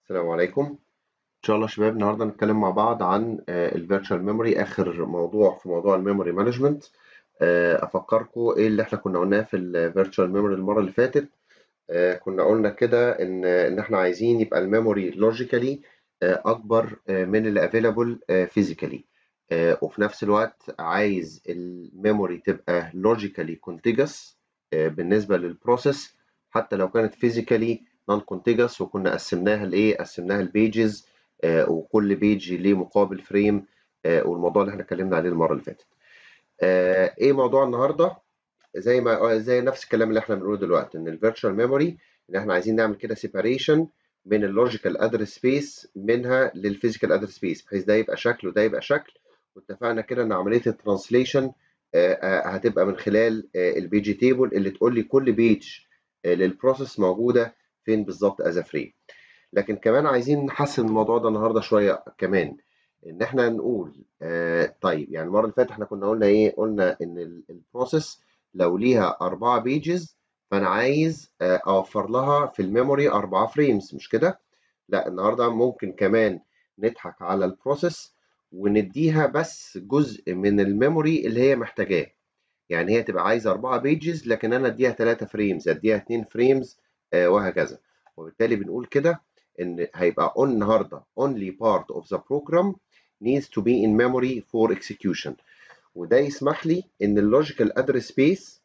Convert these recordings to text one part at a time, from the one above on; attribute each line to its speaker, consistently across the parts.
Speaker 1: السلام عليكم ان شاء الله شباب النهارده نتكلم مع بعض عن الفيرتشوال ميموري اخر موضوع في موضوع الميموري مانجمنت افكركم ايه اللي احنا كنا قلناه في الفيرتشوال ميموري المره اللي فاتت آه، كنا قلنا كده ان ان احنا عايزين يبقى الميموري لوجيكالي اكبر آه، من اللي افيلابل فيزيكالي وفي نفس الوقت عايز الميموري تبقى لوجيكالي كونتيجس بالنسبه للبروسيس حتى لو كانت فيزيكالي نون كونتيجس وكنا قسمناها لايه قسمناها لبيجز وكل بيج ليه مقابل فريم والموضوع اللي احنا اتكلمنا عليه المره اللي فاتت آه، ايه موضوع النهارده زي ما زي نفس الكلام اللي احنا بنقوله دلوقتي ان الفيرتشوال ميموري ان احنا عايزين نعمل كده سيباريشن من اللوجيكال ادرس سبيس منها للفيزيكال ادرس سبيس بحيث ده يبقى شكل وده يبقى شكل واتفقنا كده ان عمليه الترانسليشن هتبقى من خلال البيجي تيبل اللي تقول لي كل بيج للبروسيس موجوده فين بالظبط از فريم لكن كمان عايزين نحسن الموضوع ده النهارده شويه كمان ان احنا نقول آه طيب يعني المره اللي فاتت احنا كنا قلنا ايه قلنا ان البروسيس لو ليها أربعة بيجز فأنا عايز آه أوفر لها في الميموري أربعة فريمز مش كده؟ لا النهاردة ممكن كمان نضحك على البروسيس ونديها بس جزء من الميموري اللي هي محتاجاه يعني هي تبقى عايزة أربعة بيجز لكن أنا أديها ثلاثة فريمز أديها اتنين فريمز آه وهكذا وبالتالي بنقول كده إن هيبقى on النهاردة only part of the program needs to be in memory for execution وده يسمح لي ان اللوجيكال ادرس سبيس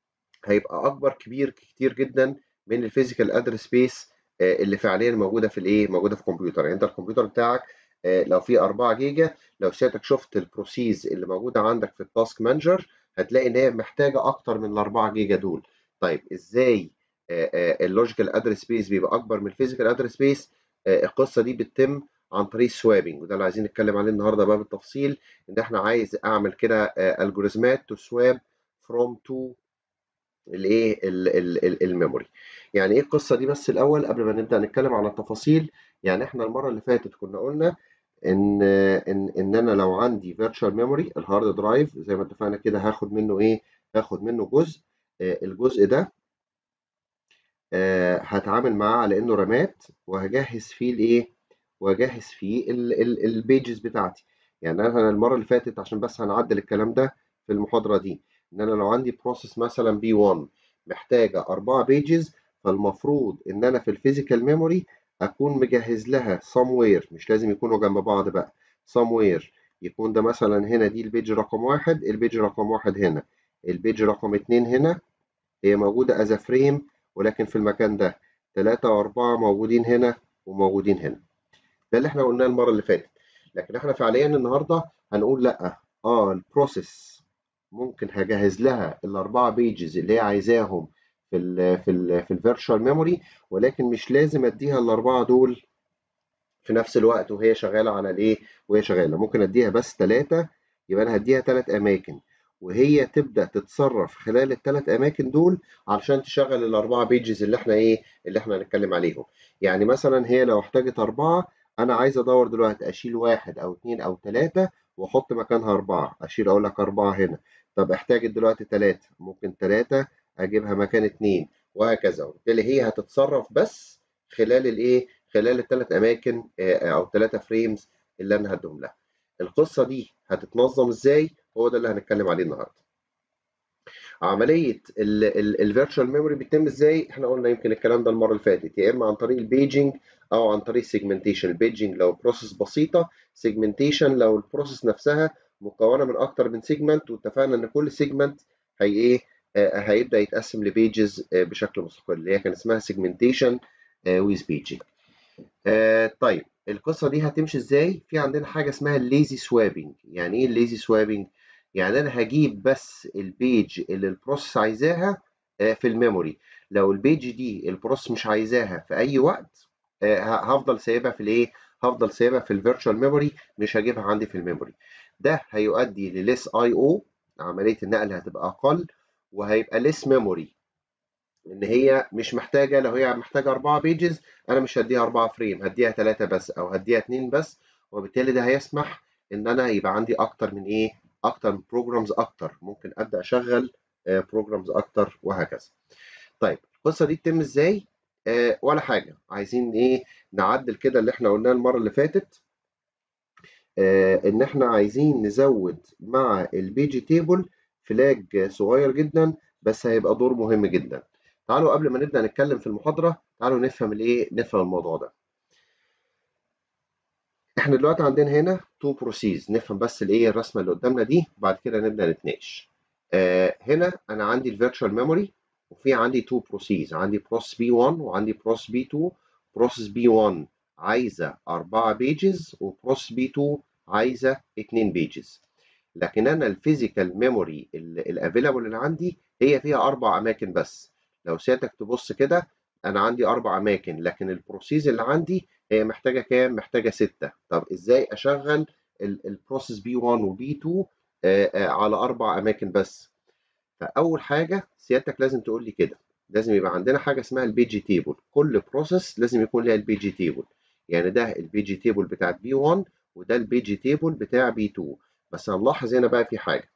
Speaker 1: هيبقى اكبر كبير كتير جدا من الفيزيكال ادرس سبيس اللي فعليا موجوده في الايه موجوده في الكمبيوتر يعني انت الكمبيوتر بتاعك لو في 4 جيجا لو سيادتك شفت البروسيس اللي موجوده عندك في التاسك مانجر هتلاقي ان هي محتاجه اكتر من ال 4 جيجا دول طيب ازاي اللوجيكال ادرس سبيس بيبقى اكبر من الفيزيكال ادرس سبيس القصه دي بتتم عن طريق سوابنج وده اللي عايزين نتكلم عليه النهارده بقى بالتفصيل ان احنا عايز اعمل كده الجوريزمات تو سواب فروم تو الايه الميموري يعني ايه القصه دي بس الاول قبل ما نبدا نتكلم على التفاصيل يعني احنا المره اللي فاتت كنا قلنا ان ان ان انا لو عندي فيرتشوال ميموري الهارد درايف زي ما اتفقنا كده هاخد منه ايه هاخد منه جزء الجزء ده هتعامل معاه على انه رامات وهجهز فيه الايه واجهز فيه البيجز بتاعتي يعني انا المره اللي فاتت عشان بس هنعدل الكلام ده في المحاضره دي ان انا لو عندي بروسيس مثلا بي 1 محتاجه 4 بيجز فالمفروض ان انا في الفيزيكال ميموري اكون مجهز لها somewhere مش لازم يكونوا جنب بعض بقى somewhere يكون ده مثلا هنا دي البيج رقم واحد البيج رقم واحد هنا البيج رقم اتنين هنا هي موجوده از فريم ولكن في المكان ده ثلاثة وأربعة موجودين هنا وموجودين هنا ده اللي احنا قلناه المره اللي فاتت لكن احنا فعليا النهارده هنقول لا اه البروسيس ممكن هجهز لها الاربعه بيجز اللي هي عايزاهم في ال في ال في الفيرتشوال ميموري ولكن مش لازم اديها الاربعه دول في نفس الوقت وهي شغاله على الايه وهي شغاله ممكن اديها بس ثلاثه يبقى انا هديها ثلاث اماكن وهي تبدا تتصرف خلال الثلاث اماكن دول علشان تشغل الاربعه بيجز اللي احنا ايه اللي احنا هنتكلم عليهم يعني مثلا هي لو احتاجت اربعه انا عايز ادور دلوقتي اشيل واحد او اتنين او تلاتة واحط مكانها اربعة اشيل اقول لك اربعة هنا طب احتاجت دلوقتي تلاتة ممكن تلاتة اجيبها مكان اتنين وهكذا وبالتالي هي هتتصرف بس خلال الايه خلال الثلاث اماكن او ثلاثة فريمز اللي انا هديهم لها القصة دي هتتنظم ازاي هو ده اللي هنتكلم عليه النهارده عمليه الفيرتشوال ميموري بتتم ازاي احنا قلنا يمكن الكلام ده المره اللي فاتت يا اما عن طريق البيجنج او عن طريق السيجمنتيشن البيجنج لو بروسيس بسيطه سيجمنتيشن لو البروسيس نفسها مكونه من اكتر من سيجمنت واتفقنا ان كل سيجمنت هي ايه آه هيبدا يتقسم لبيجز آه بشكل مستقل اللي هي كان اسمها سيجمنتيشن ويز بيجنج طيب القصه دي هتمشي ازاي في عندنا حاجه اسمها الليزي سوابنج يعني ايه الليزي سوابنج يعني انا هجيب بس البيج اللي البروسيس عايزاها في الميموري لو البيج دي البروسيس مش عايزاها في اي وقت هفضل سايبها في الايه هفضل سايبها في الفيرتشوال ميموري مش هجيبها عندي في الميموري ده هيؤدي لليس اي او عمليه النقل هتبقى اقل وهيبقى ليس ميموري ان هي مش محتاجه لو هي محتاجه 4 بيجز انا مش هديها 4 فريم هديها 3 بس او هديها 2 بس وبالتالي ده هيسمح ان انا يبقى عندي اكتر من ايه اكتر من بروجرامز اكتر ممكن ابدا اشغل بروجرامز اكتر وهكذا طيب القصه دي تتم ازاي آه ولا حاجه عايزين ايه نعدل كده اللي احنا قلناه المره اللي فاتت آه ان احنا عايزين نزود مع البيجي تيبل فلاج صغير جدا بس هيبقى دور مهم جدا تعالوا قبل ما نبدا نتكلم في المحاضره تعالوا نفهم الايه نفهم الموضوع ده احنا دلوقتي عندنا هنا تو بروسيز نفهم بس الايه الرسمه اللي قدامنا دي وبعد كده نبدا نتناقش آه هنا انا عندي الفيرتشوال ميموري وفي عندي تو بروسيز عندي بروسيس بي 1 وعندي بروسيس بي 2 بروسيس بي 1 عايزه 4 بيجز وبروسيس بي 2 عايزه 2 بيجز لكن انا الفيزيكال ميموري الافيلابل اللي عندي هي فيها اربع اماكن بس لو سيادتك تبص كده انا عندي اربع اماكن لكن البروسيس اللي عندي هي محتاجه كام محتاجه 6 طب ازاي اشغل البروسيس بي 1 وبي 2 على اربع اماكن بس فاول حاجه سيادتك لازم تقول لي كده لازم يبقى عندنا حاجه اسمها البيجي تيبل كل بروسيس لازم يكون لها البيجي تيبل يعني ده البيجي تيبل بتاعت بي 1 وده البيجي تيبل بتاع بي 2 بس هنلاحظ هنا بقى في حاجه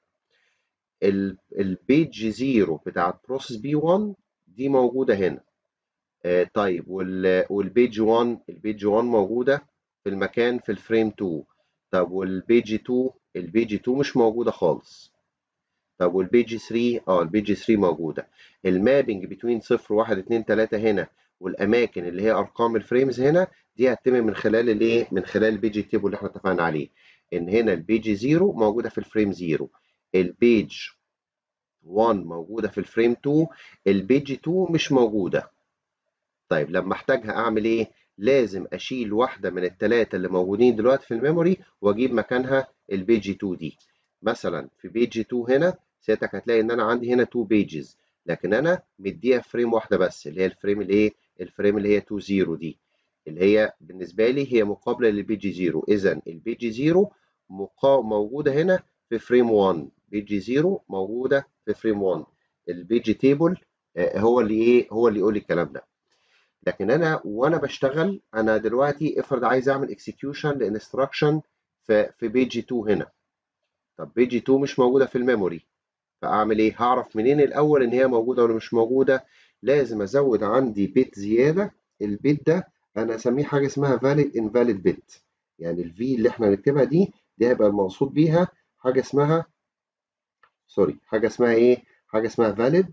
Speaker 1: البيج 0 بتاعت بروسيس بي 1 دي موجوده هنا آه طيب والبيج 1 البيج 1 موجوده في المكان في الفريم 2 طب والبيج 2 البيج 2 مش موجوده خالص طب والبيج 3 اه البيج 3 موجوده المابنج بين 0 1 2 3 هنا والاماكن اللي هي ارقام الفريمز هنا دي هتتم من خلال الايه من خلال البيج تيبل اللي احنا اتفقنا عليه ان هنا البيج 0 موجوده في الفريم 0 البيج 1 موجوده في الفريم 2 البيج 2 مش موجوده طيب لما احتاجها اعمل ايه لازم اشيل واحده من الثلاثه اللي موجودين دلوقتي في الميموري واجيب مكانها البيج 2 دي مثلا في بيج 2 هنا سيادتك هتلاقي ان انا عندي هنا 2 بيجز لكن انا مديها فريم واحده بس اللي هي الفريم الايه الفريم اللي هي 2 0 دي اللي هي بالنسبه لي هي مقابله للبيج 0 اذا البيج 0 موجوده هنا في فريم 1 بيج 0 موجوده في فريم 1 البيج تيبل هو اللي ايه هو اللي يقول لي الكلام ده لكن انا وانا بشتغل انا دلوقتي افرض عايز اعمل اكسكيوشن لانستراكشن في في بيج 2 هنا طب بيج 2 مش موجوده في الميموري فاعمل ايه هعرف منين الاول ان هي موجوده ولا مش موجوده لازم ازود عندي بيت زياده البيت ده انا اسميه حاجه اسمها valid invalid bit يعني الفي اللي احنا هنكتبها دي دي هيبقى المقصود بيها حاجه اسمها سوري حاجه اسمها ايه حاجه اسمها valid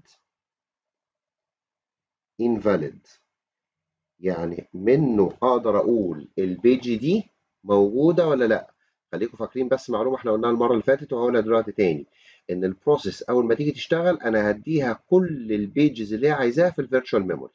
Speaker 1: invalid يعني منه اقدر اقول البيج دي موجوده ولا لا خليكم فاكرين بس معلومه احنا قلناها المره اللي فاتت وهقولها دلوقتي تاني ان البروسيس اول ما تيجي تشتغل انا هديها كل البيجز اللي هي عايزاها في الفيرتشوال ميموري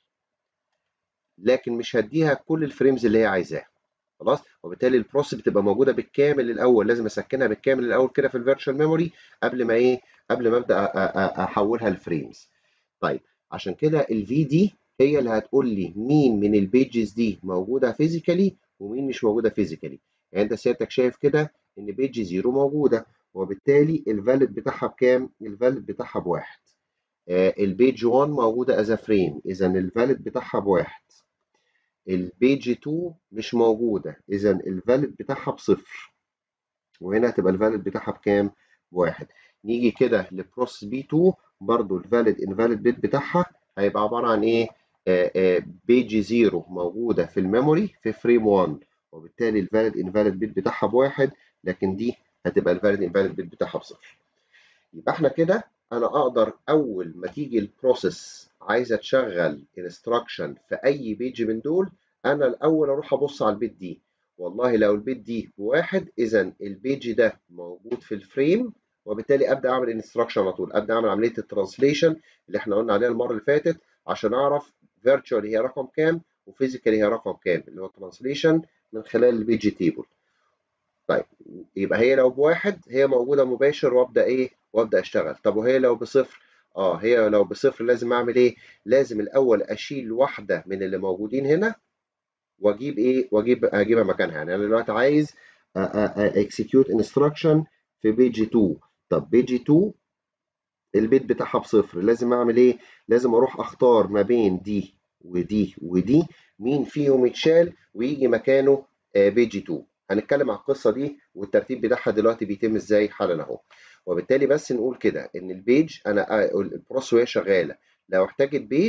Speaker 1: لكن مش هديها كل الفريمز اللي هي عايزاها خلاص وبالتالي البروسيس بتبقى موجوده بالكامل الاول لازم اسكنها بالكامل الاول كده في الفيرتشوال ميموري قبل ما ايه قبل ما ابدا احولها لفريمز طيب عشان كده الفي دي هي اللي هتقول لي مين من البيجز دي موجوده فيزيكالي ومين مش موجوده فيزيكالي يعني انت سيادتك شايف كده ان بيج 0 موجوده وبالتالي الفاليد بتاعها بكام؟ الفاليد بتاعها بواحد. آه البيج 1 موجوده از فريم اذا الفاليد بتاعها بواحد. البيج 2 مش موجوده اذا الفاليد بتاعها بصفر. وهنا هتبقى الفاليد بتاعها بكام؟ بواحد. نيجي كده لبروسيس بي 2 برضو الفاليد انفاليد بيت بتاعها هيبقى عباره عن ايه؟ آه آه بيج 0 موجوده في الميموري في فريم 1 وبالتالي الفاليد انفاليد بيت بتاعها بواحد لكن دي هتبقى الفاليد انفاليد بيت بتاعها بصفر. يبقى احنا كده انا اقدر اول ما تيجي البروسيس عايزه تشغل انستراكشن في اي بيج من دول انا الاول اروح ابص على البيت دي والله لو البيت دي بواحد اذا البيج ده موجود في الفريم وبالتالي ابدا اعمل انستراكشن على طول ابدا اعمل عمليه الترانسليشن اللي احنا قلنا عليها المره اللي فاتت عشان اعرف فيرتشوال هي رقم كام وفيزيكال هي رقم كام اللي هو ترانسليشن من خلال البيج تيبل طيب يبقى هي لو بواحد هي موجوده مباشر وابدا ايه وابدا اشتغل طب وهي لو بصفر اه هي لو بصفر لازم اعمل ايه لازم الاول اشيل واحده من اللي موجودين هنا واجيب ايه واجيب اجيبها مكانها يعني انا دلوقتي عايز اكسكيوت انستراكشن في بيج 2 طب بيج 2 البيت بتاعها بصفر لازم اعمل ايه لازم اروح اختار ما بين دي ودي ودي مين فيهم يتشال ويجي مكانه بيج 2 هنتكلم على القصه دي والترتيب بتاعها دلوقتي بيتم ازاي حالا اهو وبالتالي بس نقول كده ان البيج انا البروسيس وهي شغاله لو احتاجت بيج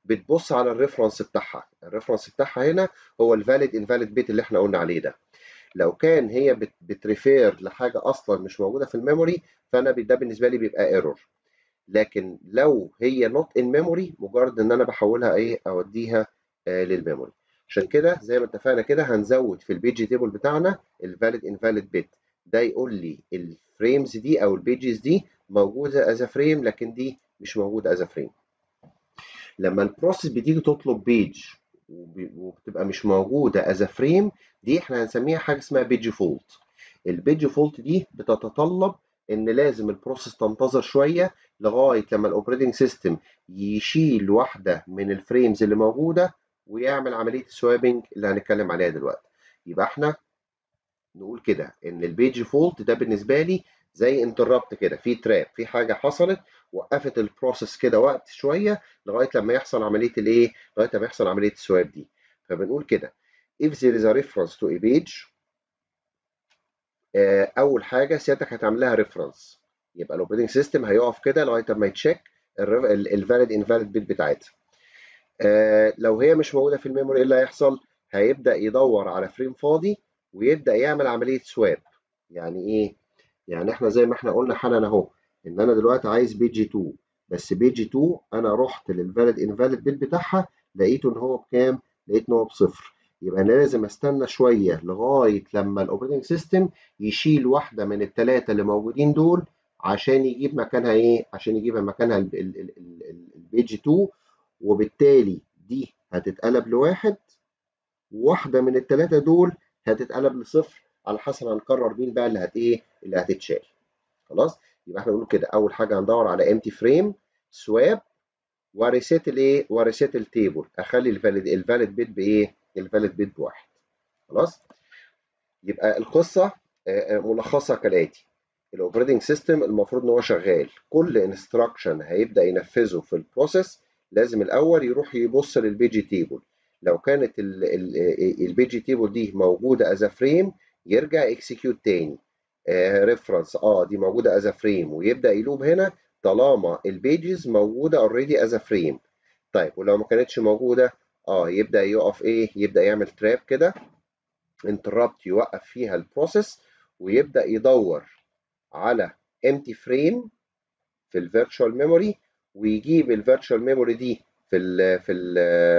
Speaker 1: بتبص على الريفرنس بتاعها الريفرنس بتاعها هنا هو الفاليد انفاليد بيت اللي احنا قلنا عليه ده لو كان هي بتريفير لحاجه اصلا مش موجوده في الميموري فانا ده بالنسبه لي بيبقى ايرور لكن لو هي نوت ان ميموري مجرد ان انا بحولها ايه اوديها آه للميموري عشان كده زي ما اتفقنا كده هنزود في البيج تيبل بتاعنا الفاليد انفاليد بيت ده يقول لي الفريمز دي او البيجز دي موجوده از فريم لكن دي مش موجوده از فريم لما البروسيس بتيجي تطلب بيج وبتبقى مش موجوده از فريم دي احنا هنسميها حاجه اسمها بيج فولت البيج فولت دي بتتطلب ان لازم البروسيس تنتظر شويه لغايه لما الاوبريتنج سيستم يشيل واحده من الفريمز اللي موجوده ويعمل عمليه السوابنج اللي هنتكلم عليها دلوقتي يبقى احنا نقول كده ان البيج فولت ده بالنسبه لي زي انتربت كده في تراب في حاجه حصلت وقفت البروسيس كده وقت شويه لغايه لما يحصل عمليه الايه لغايه لما يحصل عمليه السواب دي فبنقول كده if there is a reference to a page اول حاجه سيادتك هتعمل لها ريفرنس يبقى الاوبريتنج سيستم هيقف كده لغايه لما يتشيك الفاليد انفاليد بيت بتاعتها آه لو هي مش موجوده في الميموري ايه اللي هيحصل هيبدا يدور على فريم فاضي ويبدا يعمل عمليه سواب يعني ايه يعني احنا زي ما احنا قلنا حالا اهو ان انا دلوقتي عايز بيج 2 بس بيج 2 انا رحت للفاليد انفاليد بيت بتاعها لقيته ان هو بكام لقيت ان هو بصفر يبقى انا لازم استنى شويه لغايه لما الاوبريتنج سيستم يشيل واحده من الثلاثه اللي موجودين دول عشان يجيب مكانها ايه عشان يجيب مكانها البيج 2 وبالتالي دي هتتقلب لواحد وواحده من الثلاثه دول هتتقلب لصفر على حسب هنقرر مين بقى اللي هت ايه اللي هتتشال خلاص يبقى احنا بنقول كده اول حاجه هندور على امتي فريم سواب وريسيت الايه وريسيت التيبل اخلي الفاليد الفاليد بيت بايه الفاليد بيت بواحد خلاص يبقى القصه ملخصه كالاتي الاوبريتنج سيستم المفروض ان هو شغال كل انستراكشن هيبدا ينفذه في البروسيس لازم الاول يروح يبص للبيجي تيبل لو كانت البيجي تيبل دي موجوده از فريم يرجع اكسكيوت تاني ريفرنس اه, اه دي موجوده از فريم ويبدا يلوب هنا طالما البيجز موجوده اوريدي از فريم طيب ولو ما كانتش موجوده اه يبدا يقف ايه يبدا يعمل تراب كده انتربت يوقف فيها البروسيس ويبدا يدور على empty frame في الفيرتشوال ميموري ويجيب الفيرتشوال ميموري دي في ال في ال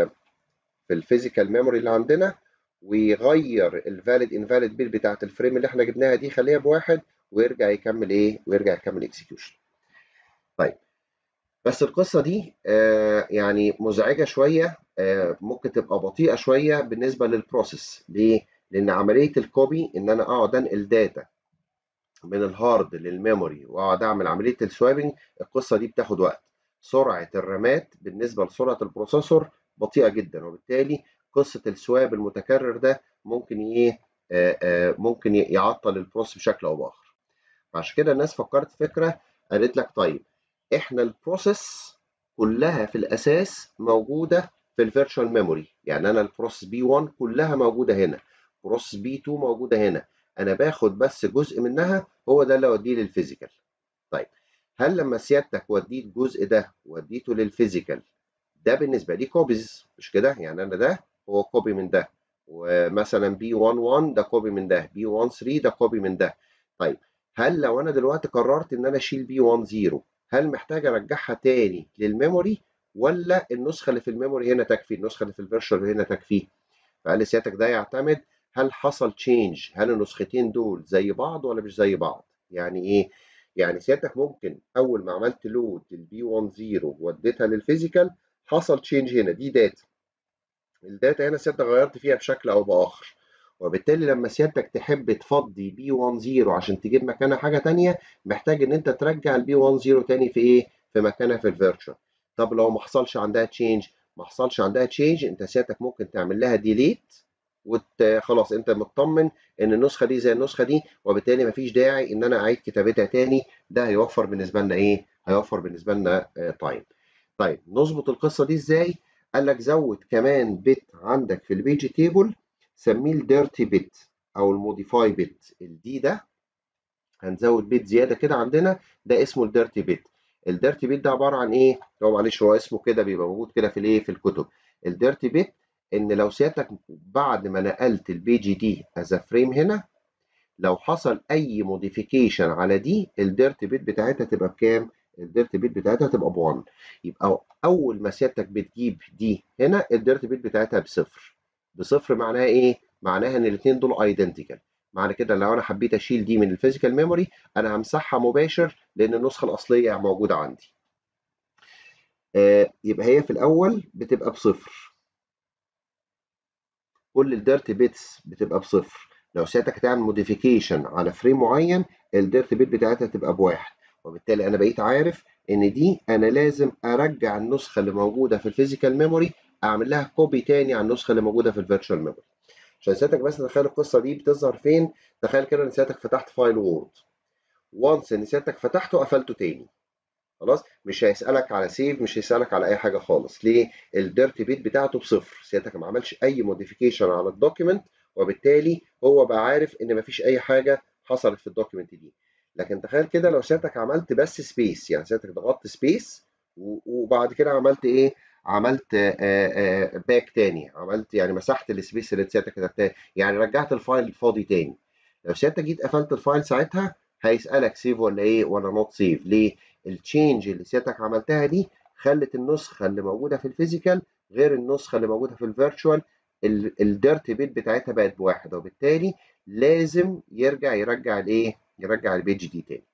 Speaker 1: في الفيزيكال ميموري اللي عندنا ويغير الفاليد انفاليد بيت بتاعت الفريم اللي احنا جبناها دي يخليها بواحد ويرجع يكمل ايه ويرجع يكمل اكسكيوشن طيب بس القصه دي آه يعني مزعجه شويه آه ممكن تبقى بطيئه شويه بالنسبه للبروسيس ليه لان عمليه الكوبي ان انا اقعد انقل داتا من الهارد للميموري واقعد اعمل عمليه السوابنج القصه دي بتاخد وقت سرعه الرامات بالنسبه لسرعه البروسيسور بطيئه جدا وبالتالي قصه السواب المتكرر ده ممكن ايه آه آه ممكن يعطل البروسيس بشكل او باخر عشان كده الناس فكرت فكره قالت لك طيب احنا البروسيس كلها في الاساس موجوده في الفيرتشوال ميموري يعني انا البروسيس بي 1 كلها موجوده هنا بروسيس بي 2 موجوده هنا انا باخد بس جزء منها هو ده اللي اوديه للفيزيكال طيب هل لما سيادتك وديت الجزء ده وديته للفيزيكال ده بالنسبه لي كوبيز مش كده يعني انا ده هو كوبي من ده ومثلا بي 1 1 ده كوبي من ده بي 1 3 ده كوبي من ده طيب هل لو انا دلوقتي قررت ان انا اشيل بي 1 0 هل محتاج ارجعها تاني للميموري ولا النسخه اللي في الميموري هنا تكفي النسخه اللي في الفيرشوال هنا تكفي فقال سيادتك ده يعتمد هل حصل تشينج هل النسختين دول زي بعض ولا مش زي بعض يعني ايه يعني سيادتك ممكن اول ما عملت لود للبي 1 0 وديتها للفيزيكال حصل تشينج هنا دي داتا الداتا هنا سيادتك غيرت فيها بشكل او باخر وبالتالي لما سيادتك تحب تفضي بي 1 0 عشان تجيب مكانها حاجه ثانيه محتاج ان انت ترجع البي 1 0 تاني في ايه في مكانها في الفيرتشوال طب لو ما حصلش عندها تشينج ما حصلش عندها تشينج انت سيادتك ممكن تعمل لها ديليت وخلاص انت مطمن ان النسخه دي زي النسخه دي وبالتالي مفيش داعي ان انا اعيد كتابتها تاني ده هيوفر بالنسبه لنا ايه هيوفر بالنسبه لنا تايم طيب نظبط القصه دي ازاي قال لك زود كمان بت عندك في البيج تيبل سميه الديرتي بت او الموديفاي بت الدي ده هنزود بت زياده كده عندنا ده اسمه الديرتي بت الديرتي بيت ده عباره عن ايه هو معلش هو اسمه كده بيبقى موجود كده في الايه في الكتب الديرتي بيت ان لو سيادتك بعد ما نقلت البيج دي از فريم هنا لو حصل اي موديفيكيشن على دي الديرت بيت بتاعتها تبقى بكام الديرت بيت بتاعتها تبقى ب 1 يبقى اول ما سيادتك بتجيب دي هنا الديرت بيت بتاعتها بصفر بصفر معناها ايه معناها ان الاثنين دول ايدنتيكال معنى كده لو انا حبيت اشيل دي من الفيزيكال ميموري انا همسحها مباشر لان النسخه الاصليه موجوده عندي آه يبقى هي في الاول بتبقى بصفر كل الديرت بيتس بتبقى بصفر لو سيادتك هتعمل موديفيكيشن على فريم معين الديرت بيت بتاعتها تبقى بواحد وبالتالي انا بقيت عارف ان دي انا لازم ارجع النسخه اللي موجوده في الفيزيكال ميموري اعمل لها كوبي تاني على النسخه اللي موجوده في الفيرتشوال ميموري عشان سيادتك بس تخيل القصه دي بتظهر فين تخيل كده ان سيادتك فتحت فايل وورد وانس ان سيادتك فتحته قفلته تاني خلاص مش هيسالك على سيف مش هيسالك على اي حاجه خالص ليه الديرت بيت بتاعته بصفر سيادتك ما عملش اي موديفيكيشن على الدوكيمنت وبالتالي هو بقى عارف ان مفيش اي حاجه حصلت في الدوكيمنت دي لكن تخيل كده لو سيادتك عملت بس سبيس يعني سيادتك ضغطت سبيس وبعد كده عملت ايه عملت باك تاني عملت يعني مسحت السبيس اللي سيادتك كتبتها يعني رجعت الفايل فاضي تاني لو سيادتك جيت قفلت الفايل ساعتها هيسالك سيف ولا ايه ولا نوت سيف ليه التشينج اللي سيادتك عملتها دي خلت النسخه اللي موجوده في الفيزيكال غير النسخه اللي موجوده في الفيرتشوال الديرت بيت بتاعتها بقت بواحد وبالتالي لازم يرجع يرجع الايه يرجع البيج دي تاني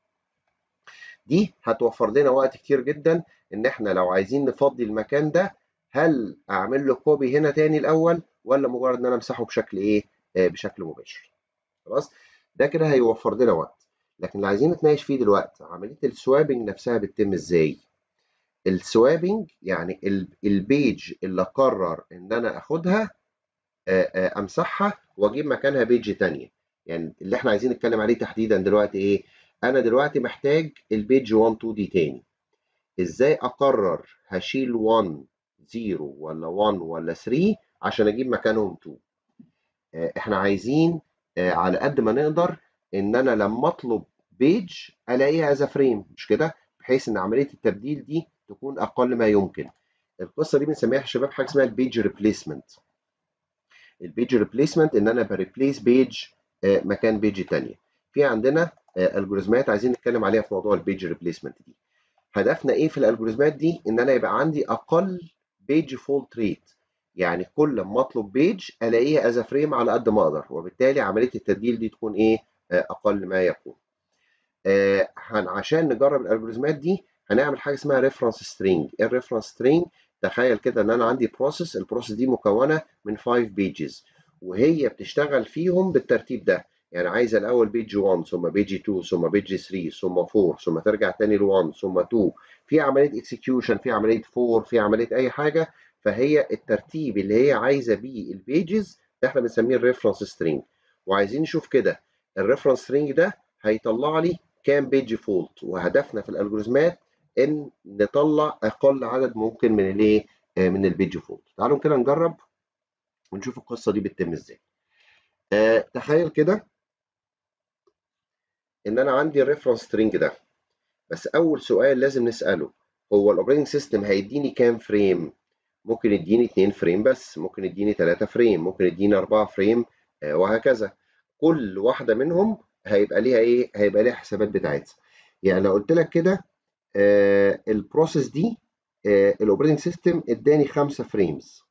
Speaker 1: دي هتوفر لنا وقت كتير جدا ان احنا لو عايزين نفضي المكان ده هل اعمل له كوبي هنا تاني الاول ولا مجرد ان انا امسحه بشكل ايه آه بشكل مباشر خلاص ده كده هيوفر لنا وقت لكن اللي عايزين نتناقش فيه دلوقتي عمليه السوابنج نفسها بتتم ازاي السوابنج يعني البيج اللي قرر ان انا اخدها امسحها واجيب مكانها بيج تانية يعني اللي احنا عايزين نتكلم عليه تحديدا دلوقتي ايه انا دلوقتي محتاج البيج 1 2 دي تاني ازاي اقرر هشيل 1 0 ولا 1 ولا 3 عشان اجيب مكانهم 2 احنا عايزين على قد ما نقدر ان انا لما اطلب بيج الاقيها از فريم مش كده بحيث ان عمليه التبديل دي تكون اقل ما يمكن القصه دي بنسميها يا شباب حاجه اسمها البيج ريبليسمنت البيج ريبليسمنت ان انا بريبليس بيج مكان بيج ثانيه في عندنا الجوريزمات عايزين نتكلم عليها في موضوع البيج ريبليسمنت دي هدفنا ايه في الالجوريزمات دي ان انا يبقى عندي اقل بيج فولت ريت يعني كل ما اطلب بيج الاقيها از فريم على قد ما اقدر وبالتالي عمليه التسجيل دي تكون ايه اقل ما يكون آه عشان نجرب الالجوريزمات دي هنعمل حاجه اسمها ريفرنس سترينج الريفرنس سترينج تخيل كده ان انا عندي بروسيس البروسيس دي مكونه من 5 بيجز وهي بتشتغل فيهم بالترتيب ده يعني عايزه الاول بيج 1 ثم بيج 2 ثم بيج 3 ثم 4 ثم ترجع تاني ل 1 ثم 2 في عمليه اكسكيوشن في عمليه 4 في عمليه اي حاجه فهي الترتيب اللي هي عايزه بيه البيجز ده احنا بنسميه الريفرنس سترينج وعايزين نشوف كده الريفرنس سترينج ده هيطلع لي كام بيج فولت وهدفنا في الالجوريزمات ان نطلع اقل عدد ممكن من الايه من البيج فولت تعالوا كده نجرب ونشوف القصه دي بتتم ازاي أه تخيل كده ان انا عندي الريفرنس سترينج ده بس اول سؤال لازم نساله هو الاوبريتنج سيستم هيديني كام فريم ممكن يديني 2 فريم بس ممكن يديني 3 فريم ممكن يديني 4 فريم أه وهكذا كل واحده منهم هيبقى ليها ايه هيبقى ليها حسابات بتاعتها يعني لو قلت لك كده آه البروسيس دي آه الاوبريتنج سيستم اداني 5 فريمز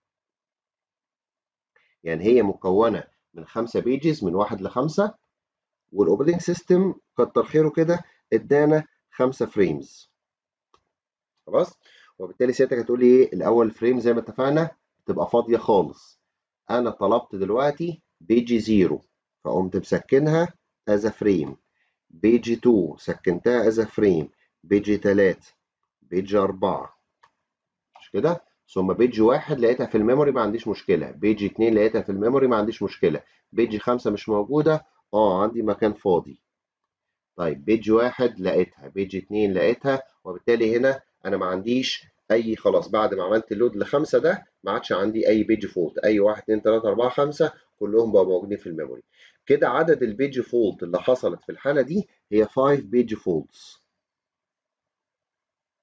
Speaker 1: يعني هي مكونه من 5 بيجز من 1 ل 5 والاوبريتنج سيستم كتر خيره كده ادانا 5 فريمز خلاص وبالتالي سيادتك هتقول لي ايه الاول فريم زي ما اتفقنا تبقى فاضيه خالص انا طلبت دلوقتي بيجي 0 فقمت مسكنها از فريم بيجي 2 سكنتها از فريم بيجي 3 بيجي 4 مش كده ثم بيجي 1 لقيتها في الميموري ما عنديش مشكله بيجي 2 لقيتها في الميموري ما عنديش مشكله بيجي 5 مش موجوده اه عندي مكان فاضي طيب بيجي 1 لقيتها بيجي 2 لقيتها وبالتالي هنا انا ما عنديش اي خلاص بعد ما عملت اللود لخمسه ده ما عادش عندي اي بيج فولت اي 1 2 3 4 5 كلهم بقوا موجودين في الميموري كده عدد البيج فولت اللي حصلت في الحاله دي هي 5 بيج فولتس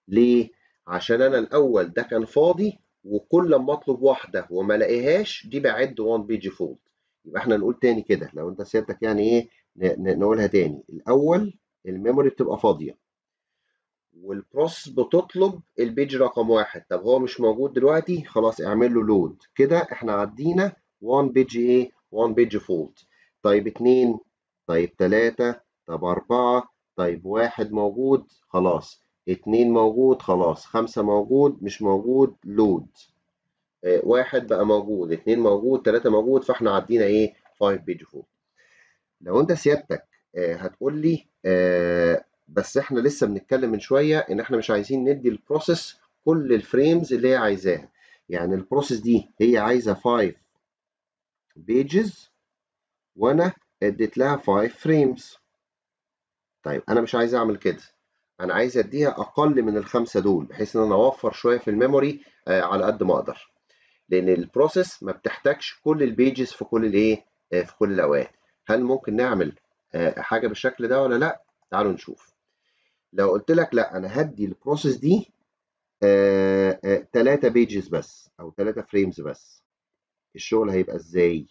Speaker 1: ليه؟ عشان انا الاول ده كان فاضي وكل لما اطلب واحده وما الاقيهاش دي بعد 1 بيج فولد يبقى احنا نقول تاني كده لو انت سيادتك يعني ايه نقولها تاني الاول الميموري بتبقى فاضيه والبروسيس بتطلب البيج رقم واحد طب هو مش موجود دلوقتي خلاص اعمل له لود كده احنا عدينا 1 بيج ايه 1 بيج فولد طيب اتنين طيب تلاتة طب أربعة طيب واحد موجود خلاص اتنين موجود خلاص خمسة موجود مش موجود لود اه واحد بقى موجود اتنين موجود تلاتة موجود فاحنا عدينا ايه 5 بيج فولد لو انت سيادتك اه هتقول لي اه بس احنا لسه بنتكلم من شويه ان احنا مش عايزين ندي البروسيس كل الفريمز اللي هي عايزاها يعني البروسيس دي هي عايزه 5 بيجز وانا اديت لها 5 فريمز طيب انا مش عايز اعمل كده انا عايز اديها اقل من الخمسه دول بحيث ان انا اوفر شويه في الميموري آه على قد ما اقدر لان البروسيس ما بتحتاجش كل البيجز في كل الايه آه في كل الاوقات هل ممكن نعمل آه حاجه بالشكل ده ولا لا تعالوا نشوف لو قلت لك لا انا هدي البروسيس دي ثلاثة بيجز بس او ثلاثة فريمز بس الشغل هيبقى ازاي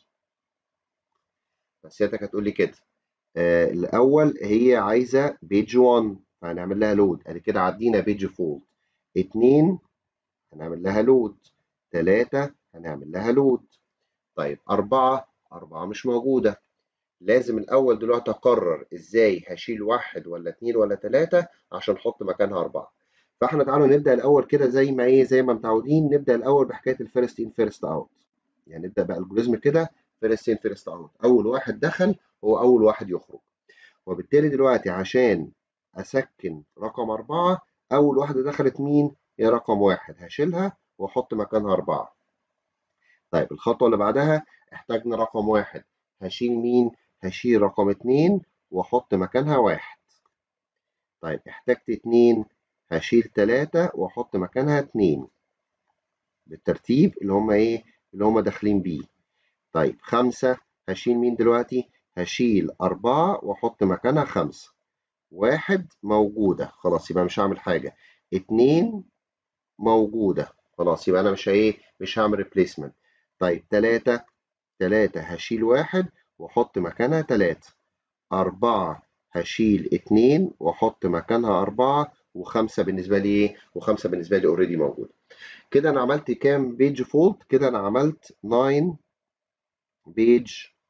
Speaker 1: سيادتك هتقول لي كده آه الاول هي عايزه بيج 1 فهنعمل لها لود ادي كده عدينا بيج فولد 2 هنعمل لها لود 3 هنعمل لها لود طيب 4 4 مش موجوده لازم الاول دلوقتي اقرر ازاي هشيل واحد ولا اتنين ولا تلاته عشان احط مكانها اربعه فاحنا تعالوا نبدا الاول كده زي ما ايه زي ما متعودين نبدا الاول بحكايه الفيرست ان فيرست اوت يعني نبدا بالجوريزم كده فيرست ان فيرست اوت اول واحد دخل هو اول واحد يخرج وبالتالي دلوقتي عشان اسكن رقم اربعه اول واحده دخلت مين هي رقم واحد هشيلها واحط مكانها اربعه طيب الخطوه اللي بعدها احتاجنا رقم واحد هشيل مين هشيل رقم اتنين واحط مكانها واحد طيب احتجت اتنين هشيل تلاتة واحط مكانها اتنين بالترتيب اللي هما ايه اللي هما داخلين بيه طيب خمسة هشيل مين دلوقتي هشيل أربعة واحط مكانها خمسة واحد موجودة خلاص يبقى مش هعمل حاجة اتنين موجودة خلاص يبقى أنا مش ايه مش هعمل ريبليسمنت طيب تلاتة تلاتة هشيل واحد واحط مكانها تلاتة أربعة هشيل اتنين واحط مكانها أربعة وخمسة بالنسبة لي ايه وخمسة بالنسبة لي اوريدي موجودة كده أنا عملت كام بيج فولد كده أنا عملت 9 بيج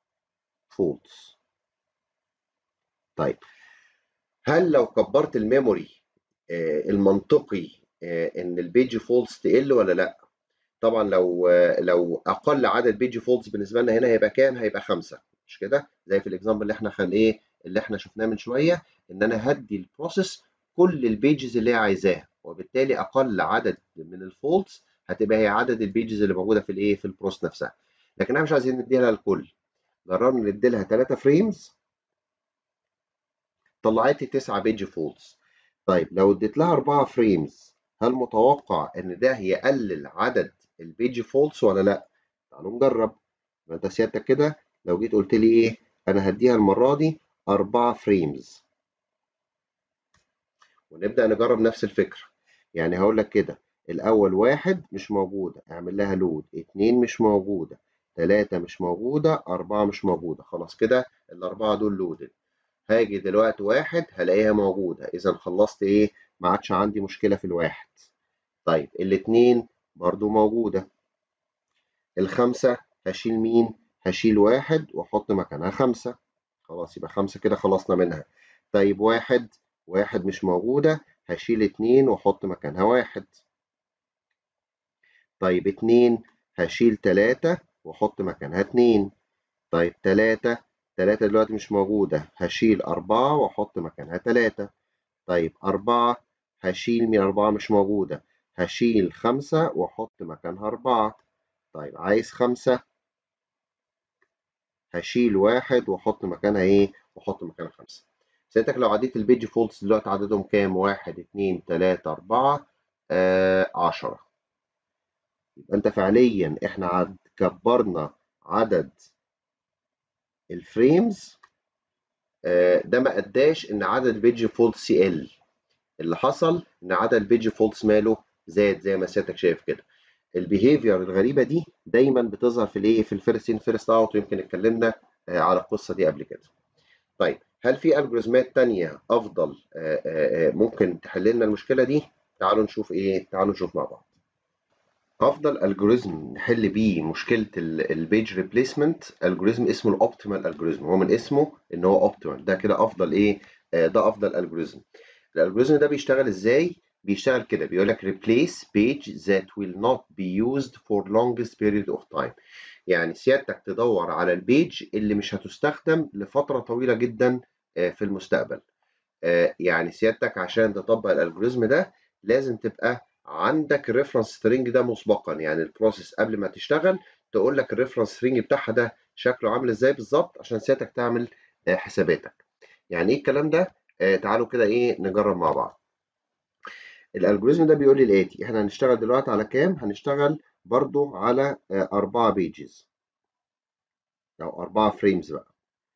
Speaker 1: فولدز طيب هل لو كبرت الميموري آه المنطقي آه ان البيج فولدز تقل ولا لا طبعا لو آه لو اقل عدد بيج فولدز بالنسبه لنا هنا هيبقى كام هيبقى خمسة مش كده زي في الاكزامبل اللي احنا خل ايه اللي احنا شفناه من شويه ان انا هدي البروسيس كل البيجز اللي هي عايزاها وبالتالي اقل عدد من الفولدز هتبقى هي عدد البيجز اللي موجوده في الايه في البروس نفسها لكن احنا مش عايزين نديها الكل جربنا ندي لها 3 فريمز طلعت لي 9 بيج فولدز طيب لو اديت لها 4 فريمز هل متوقع ان ده يقلل عدد البيج فولدز ولا لا تعالوا نجرب انت سيادتك كده لو جيت قلت لي ايه انا هديها المره دي 4 فريمز ونبدا نجرب نفس الفكره يعني هقول لك كده الاول واحد مش موجوده اعمل لها لود اتنين مش موجوده تلاتة مش موجودة أربعة مش موجودة خلاص كده الأربعة دول لودد هاجي دلوقتي واحد هلاقيها موجودة إذا خلصت إيه ما عادش عندي مشكلة في الواحد طيب الاتنين برضو موجودة الخمسة هشيل مين هشيل واحد وأحط مكانها خمسة خلاص يبقى خمسة كده خلصنا منها طيب واحد واحد مش موجودة هشيل اتنين وأحط مكانها واحد طيب اتنين هشيل تلاتة واحط مكانها اتنين طيب تلاتة تلاتة دلوقتي مش موجودة هشيل أربعة واحط مكانها تلاتة طيب أربعة هشيل مين أربعة مش موجودة هشيل خمسة واحط مكانها أربعة طيب عايز خمسة هشيل واحد واحط مكانها ايه واحط مكانها خمسة سيادتك لو عديت البيج فولدز دلوقتي عددهم كام واحد اتنين تلاتة أربعة آه عشرة يبقى انت فعليا احنا عد كبرنا عدد الفريمز آه ده ما اداش ان عدد البيج فولدز يقل اللي حصل ان عدد البيج فولتس ماله زاد زي ما سيادتك شايف كده البيهيفير الغريبه دي دايما بتظهر في الايه في الفيرست ان فيرست اوت ويمكن اتكلمنا على القصه دي قبل كده طيب هل في الجوريزمات تانية افضل ممكن تحل لنا المشكله دي تعالوا نشوف ايه تعالوا نشوف مع بعض افضل الجوريزم نحل بيه مشكله البيج ريبليسمنت الجوريزم اسمه الاوبتيمال الجوريزم هو من اسمه ان هو اوبتيمال ده كده افضل ايه ده افضل الجوريزم الالجوريزم ده بيشتغل ازاي بيشتغل كده بيقول لك replace page that will not be used for longest period of time يعني سيادتك تدور على البيج اللي مش هتستخدم لفتره طويله جدا في المستقبل يعني سيادتك عشان تطبق الالجوريزم ده لازم تبقى عندك الريفرنس سترينج ده مسبقا يعني البروسيس قبل ما تشتغل تقول لك الريفرنس سترينج بتاعها ده شكله عامل ازاي بالظبط عشان سيادتك تعمل حساباتك يعني ايه الكلام ده تعالوا كده ايه نجرب مع بعض الالجوريزم ده بيقول لي الاتي احنا هنشتغل دلوقتي على كام هنشتغل برضو على أربعة بيجز أو أربعة فريمز بقى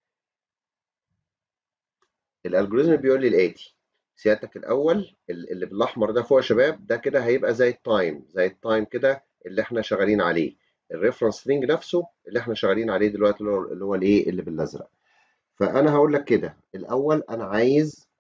Speaker 1: الالجوريزم بيقول لي الاتي سيادتك الاول اللي بالاحمر ده فوق يا شباب ده كده هيبقى زي التايم زي التايم كده اللي احنا شغالين عليه الريفرنس سترينج نفسه اللي احنا شغالين عليه دلوقتي اللي هو الايه اللي بالازرق فانا هقول لك كده الاول انا عايز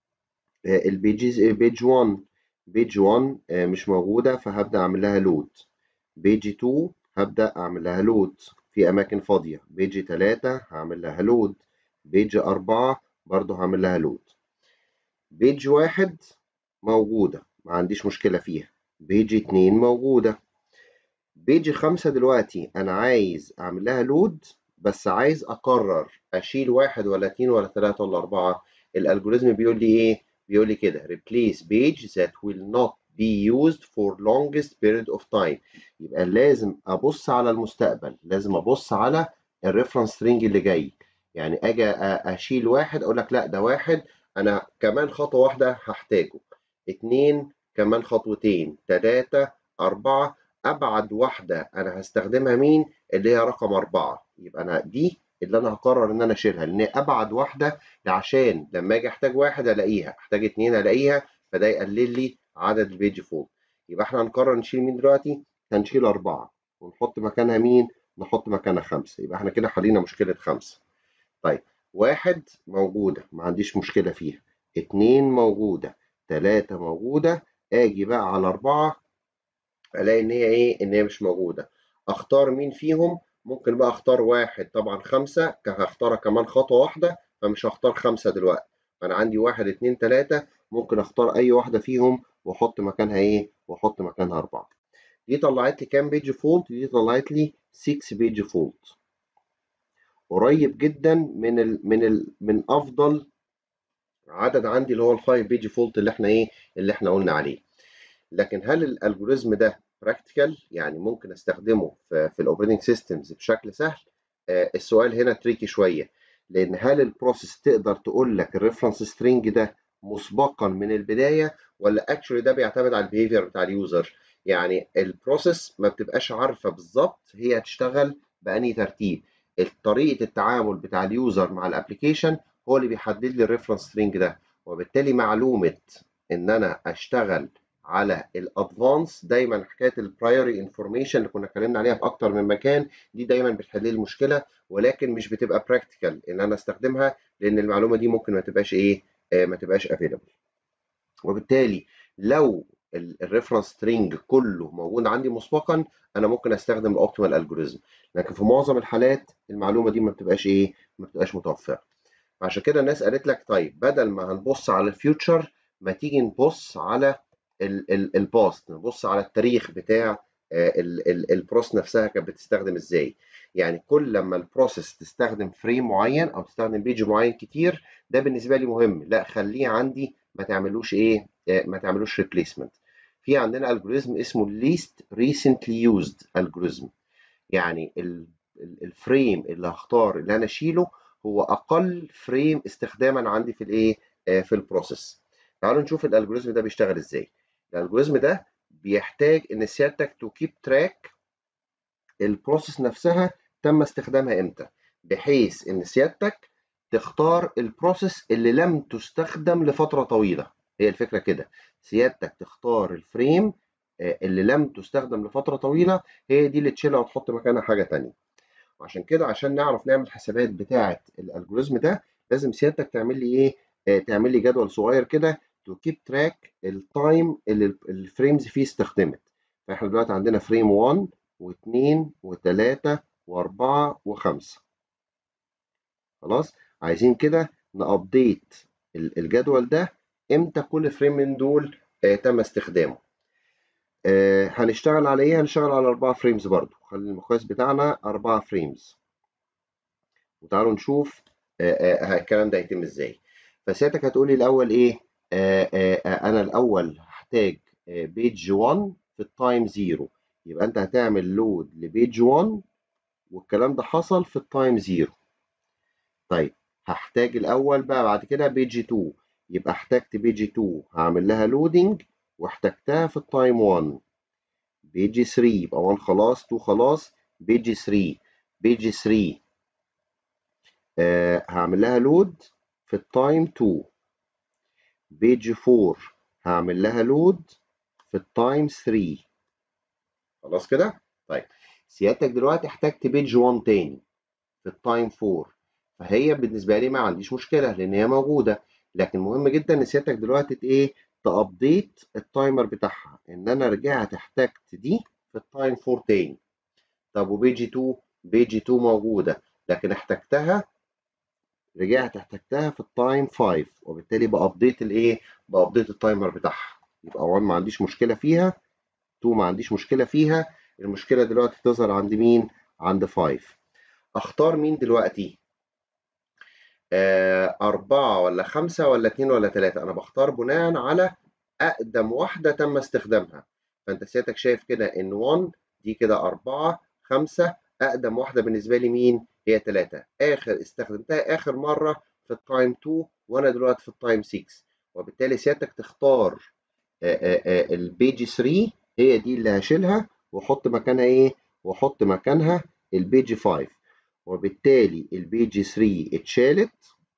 Speaker 1: البيجز بيج 1 بيج 1 مش موجوده فهبدا اعمل لها لود بيج 2 هبدا اعمل لها لود في اماكن فاضيه بيج 3 هعمل لها لود بيج 4 برضه هعمل لها لود بيج واحد موجودة ما عنديش مشكلة فيها بيج اتنين موجودة بيج خمسة دلوقتي أنا عايز أعمل لها لود بس عايز أقرر أشيل واحد ولا اتنين ولا تلاتة ولا أربعة الألجوريزم بيقول لي إيه؟ بيقول لي كده replace page that will not be used for longest period of time يبقى لازم أبص على المستقبل لازم أبص على الريفرنس سترينج اللي جاي يعني أجي أشيل واحد أقول لك لا ده واحد انا كمان خطوه واحده هحتاجه اتنين كمان خطوتين تلاتة أربعة أبعد واحدة أنا هستخدمها مين اللي هي رقم أربعة يبقى أنا دي اللي أنا هقرر إن أنا أشيلها لأن أبعد واحدة عشان لما أجي أحتاج واحد ألاقيها أحتاج اتنين ألاقيها فده يقلل لي عدد البيج فولد يبقى إحنا هنقرر نشيل مين دلوقتي هنشيل أربعة ونحط مكانها مين نحط مكانها خمسة يبقى إحنا كده حلينا مشكلة خمسة طيب واحد موجودة ما عنديش مشكلة فيها اتنين موجودة تلاتة موجودة اجي بقى على اربعة الاقي ان هي ايه ان هي مش موجودة اختار مين فيهم ممكن بقى اختار واحد طبعا خمسة هختارها كمان خطوة واحدة فمش هختار خمسة دلوقتي فانا عندي واحد اتنين تلاتة ممكن اختار اي واحدة فيهم واحط مكانها ايه واحط مكانها اربعة دي طلعت لي كام بيج فولت دي طلعت لي 6 بيج فولت قريب جدا من ال من ال من افضل عدد عندي اللي هو الفايف بيج فولت اللي احنا ايه اللي احنا قلنا عليه لكن هل الالجوريزم ده براكتيكال يعني ممكن استخدمه في, في الاوبريتنج سيستمز بشكل سهل آه السؤال هنا تريكي شويه لان هل البروسيس تقدر تقول لك الريفرنس سترينج ده مسبقا من البدايه ولا اكشولي ده بيعتمد على البيهيفير بتاع اليوزر يعني البروسيس ما بتبقاش عارفه بالظبط هي هتشتغل بأنهي ترتيب طريقه التعامل بتاع اليوزر مع الابلكيشن هو اللي بيحدد لي الريفرنس سترينج ده وبالتالي معلومه ان انا اشتغل على الادفانس دايما حكايه البرايوري انفورميشن اللي كنا اتكلمنا عليها في اكتر من مكان دي دايما بتحل لي المشكله ولكن مش بتبقى براكتيكال ان انا استخدمها لان المعلومه دي ممكن ما تبقاش ايه آه ما تبقاش افيلبل وبالتالي لو الريفرنس سترينج كله موجود عندي مسبقا انا ممكن استخدم الاوبتيمال الجوريزم لكن في معظم الحالات المعلومه دي ما بتبقاش ايه ما بتبقاش متوفره عشان كده الناس قالت لك طيب بدل ما هنبص على الفيوتشر ما تيجي نبص على الباست نبص على التاريخ بتاع البروس نفسها كانت بتستخدم ازاي يعني كل لما البروسيس تستخدم فريم معين او تستخدم بيج معين كتير ده بالنسبه لي مهم لا خليه عندي ما تعملوش ايه ما تعملوش ريبليسمنت في عندنا الجوريزم اسمه least recently used الجوريزم يعني الفريم اللي هختار اللي انا اشيله هو اقل فريم استخداما عندي في الايه في البروسيس تعالوا نشوف الالجوريزم ده بيشتغل ازاي الالجوريزم ده بيحتاج ان سيادتك تو كيب تراك البروسيس نفسها تم استخدامها امتى بحيث ان سيادتك تختار البروسيس اللي لم تستخدم لفتره طويله هي الفكره كده سيادتك تختار الفريم آه، اللي لم تستخدم لفتره طويله هي دي اللي تشيلها وتحط مكانها حاجه تانية وعشان كده عشان نعرف نعمل حسابات بتاعه الالجوريزم ده لازم سيادتك تعمل لي ايه آه، تعمل لي جدول صغير كده تو كيب تراك التايم اللي الفريمز فيه استخدمت فاحنا دلوقتي عندنا فريم 1 و2 و3 و4 و5 خلاص عايزين كده نابديت الجدول ده امتى كل فريم من دول آه تم استخدامه آه هنشتغل على ايه هنشتغل على 4 فريمز برضو خلي المقياس بتاعنا 4 فريمز وتعالوا نشوف آه آه الكلام ده هيتم ازاي فسيادتك هتقولي الاول ايه آه آه انا الاول هحتاج بيج 1 في التايم 0 يبقى انت هتعمل لود لبيج 1 والكلام ده حصل في التايم 0 طيب هحتاج الاول بقى بعد كده بيج 2 يبقى احتجت بيج 2 هعمل لها لودنج واحتجتها في التايم 1 بيج 3 يبقى 1 خلاص 2 خلاص بيج 3 بيج 3 آه هعمل لها لود في التايم 2 بيج 4 هعمل لها لود في التايم 3 خلاص كده طيب سيادتك دلوقتي احتجت بيج 1 تاني في التايم 4 فهي بالنسبه لي ما عنديش مشكله لان هي موجوده لكن مهم جدا ان سيادتك دلوقتي ايه تابديت التايمر بتاعها ان انا رجعت احتجت دي في التايم 4 تاني طب وبيجي 2 بيجي 2 موجوده لكن احتجتها رجعت احتجتها في التايم 5 وبالتالي بابديت الايه بابديت التايمر بتاعها يبقى 1 ما عنديش مشكله فيها 2 ما عنديش مشكله فيها المشكله دلوقتي تظهر عند مين عند 5 اختار مين دلوقتي آه أربعة ولا خمسة ولا اتنين ولا تلاتة أنا بختار بناء على أقدم واحدة تم استخدامها فأنت سيادتك شايف كده إن 1 دي كده أربعة خمسة أقدم واحدة بالنسبة لي مين هي تلاتة آخر استخدمتها آخر مرة في التايم 2 وأنا دلوقتي في التايم 6 وبالتالي سيادتك تختار البيج 3 هي دي اللي هشيلها واحط مكانها ايه واحط مكانها البيج 5 وبالتالي البيج 3 اتشالت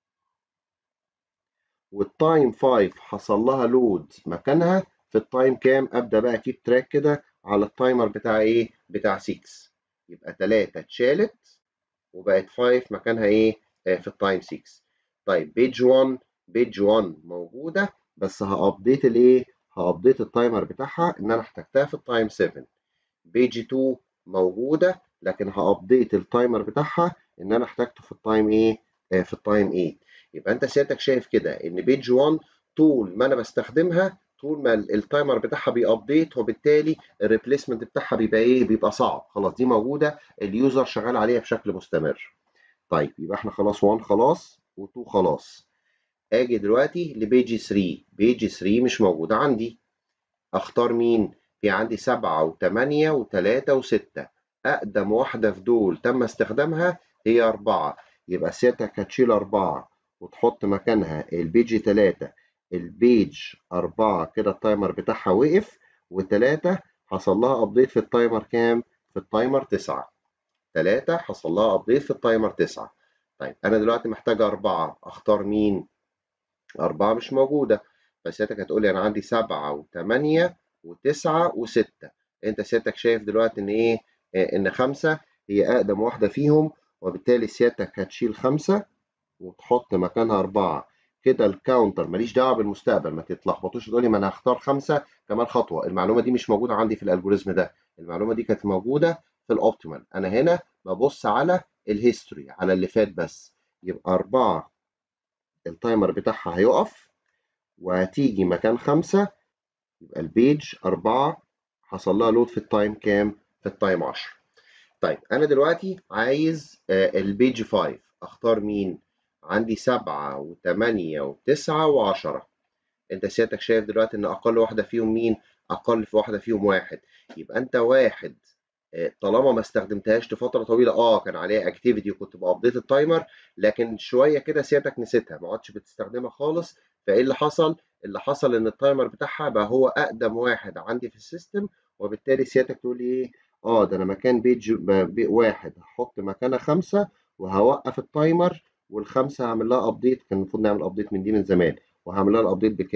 Speaker 1: والتايم 5 حصل لها لود مكانها في التايم كام ابدا بقى اكيب تراك كده على التايمر بتاع ايه بتاع 6 يبقى 3 اتشالت وبقت 5 مكانها ايه آه في التايم 6 طيب بيج 1 بيج 1 موجوده بس هابديت الايه هابديت التايمر بتاعها ان انا احتجتها في التايم 7 بيج 2 موجوده لكن هابديت التايمر بتاعها ان انا احتاجته في التايم ايه آه في التايم 8 يبقى انت سيادتك شايف كده ان بيج 1 طول ما انا بستخدمها طول ما التايمر بتاعها بيابديت وبالتالي الريبليسمنت بتاعها بيبقى ايه بيبقى صعب خلاص دي موجوده اليوزر شغال عليها بشكل مستمر طيب يبقى احنا خلاص 1 خلاص و2 خلاص اجي دلوقتي لبيج 3 بيج 3 مش موجوده عندي اختار مين في عندي 7 و8 و3 و6 اقدم واحده في دول تم استخدامها هي 4 يبقى سيادتك هتشيل 4 وتحط مكانها البيج 3 البيج 4 كده التايمر بتاعها وقف و3 حصل لها ابديت في التايمر كام في التايمر 9 3 حصل لها ابديت في التايمر 9 طيب انا دلوقتي محتاج 4 اختار مين 4 مش موجوده فسيادتك هتقولي انا عندي 7 و8 و9 و6 انت سيادتك شايف دلوقتي ان ايه ان 5 هي اقدم واحده فيهم وبالتالي سيادتك هتشيل 5 وتحط مكانها 4 كده الكاونتر ماليش دعوه بالمستقبل ما تتلخبطوش تقولي ما انا هختار 5 كمان خطوه المعلومه دي مش موجوده عندي في الالجوريزم ده المعلومه دي كانت موجوده في الاوبتيمال انا هنا ببص على الهيستوري على اللي فات بس يبقى 4 التايمر بتاعها هيقف وهتيجي مكان 5 يبقى البيج 4 حصل لها لود في التايم كام في التايم 10 طيب انا دلوقتي عايز البيج 5 اختار مين عندي 7 و8 و9 و10 انت سيادتك شايف دلوقتي ان اقل واحده فيهم مين اقل في واحده فيهم واحد يبقى انت واحد طالما ما استخدمتهاش لفتره طويله اه كان عليها اكتيفيتي وكنت بابديت التايمر لكن شويه كده سيادتك نسيتها ما عدتش بتستخدمها خالص فايه اللي حصل اللي حصل ان التايمر بتاعها بقى هو اقدم واحد عندي في السيستم وبالتالي سيادتك تقول لي ايه اه ده انا مكان بيج بي واحد هحط مكانها خمسة وهوقف التايمر والخمسة هعمل لها ابديت كان المفروض نعمل ابديت من دي من زمان وهعمل لها الابديت بكام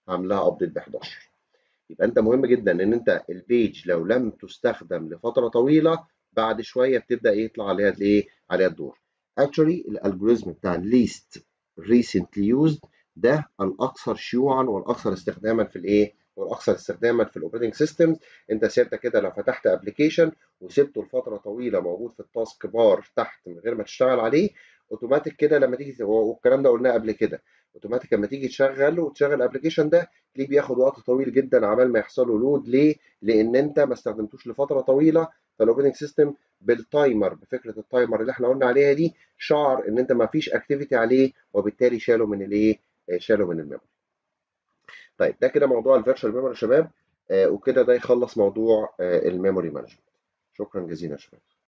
Speaker 1: هعملها ابديت ب 11 يبقى انت مهم جدا ان انت البيج لو لم تستخدم لفتره طويله بعد شويه بتبدا يطلع عليها الايه عليها الدور actually الالجوريزم بتاع least recently used ده الاكثر شيوعا والاكثر استخداما في الايه والاكثر استخداما في الاوبريتنج سيستمز انت سيادتك كده لو فتحت ابلكيشن وسبته لفتره طويله موجود في التاسك بار تحت من غير ما تشتغل عليه اوتوماتيك كده لما تيجي والكلام ده قلناه قبل كده اوتوماتيك لما تيجي تشغل وتشغل الابلكيشن ده تلاقيه بياخد وقت طويل جدا عبال ما يحصل له لود ليه؟ لان انت ما استخدمتوش لفتره طويله فالاوبريتنج سيستم بالتايمر بفكره التايمر اللي احنا قلنا عليها دي شعر ان انت ما فيش اكتيفيتي عليه وبالتالي شاله من الايه؟ شاله من الميموري. طيب ده كده موضوع الفيرتشوال ميموري يا شباب آه وكده ده يخلص موضوع آه الميموري مانجمنت. شكرا جزيلا يا شباب.